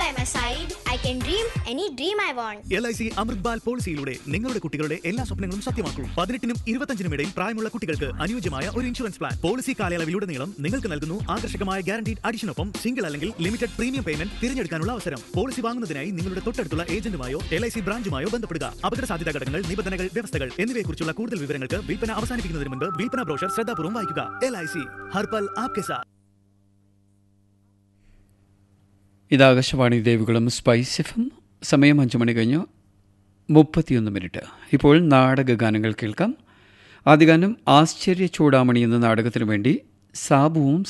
by my side, I can dream any dream I want. L I C Amrit Bal പോളിസിയിലൂടെ നിങ്ങളുടെ കുട്ടികളുടെ എല്ലാ സ്വപ്നങ്ങളും സത്യമാക്കൂ പതിനെട്ടിനും ഇരുപത്തഞ്ചിനും ഇടയിൽ പ്രായമുള്ള കുട്ടികൾക്ക് അനുയോജ്യമായ ഒരു ഇൻഷുറൻസ് പ്ലാൻ പോളിസി കാലയളവിലുടനീളം നിങ്ങൾക്ക് നൽകുന്നു ആകർഷകമായ ഗ്യാരണ്ടീഡ് അഡിഷനൊപ്പം സിംഗിൾ അല്ലെങ്കിൽ ലിമിറ്റഡ് പ്രീമിയം പേയ്മെന്റ് തിരഞ്ഞെടുക്കാനുള്ള അവസരം പോളിസി വാങ്ങുന്നതിനായി നിങ്ങളുടെ തൊട്ടടുത്തുള്ള ഏജന്റുമായോ എൽ ഐ സി ബ്രാഞ്ചുമായോ ബന്ധപ്പെടുക അപകട സാധ്യതാ ഘടകങ്ങൾ നിബന്ധനകൾ വ്യവസ്ഥകൾ എന്നിവയെക്കുറിച്ചുള്ള കൂടുതൽ വിവരങ്ങൾക്ക് വിൽപ്പന അവസാനിപ്പിക്കുന്നതിന് മുൻപ് വിൽപ്പന ബ്രോഷർ ശ്രദ്ധാപൂർവ്വം വായിക്കുക എൽ ഐ സി ഹർപൽ ആപ്കെ സാത്ത് ഇത് Akashvani Devikulam spice F M സമയം അഞ്ച് മണി കഴിഞ്ഞ് മുപ്പത്തിയൊന്ന് മിനിറ്റ് ഇപ്പോൾ നാടക ഗാനങ്ങൾ കേൾക്കാം ആദ്യ ഗാനം ആശ്ചര്യ ചൂടാമണി എന്ന നാടകത്തിനു വേണ്ടി സാബുവും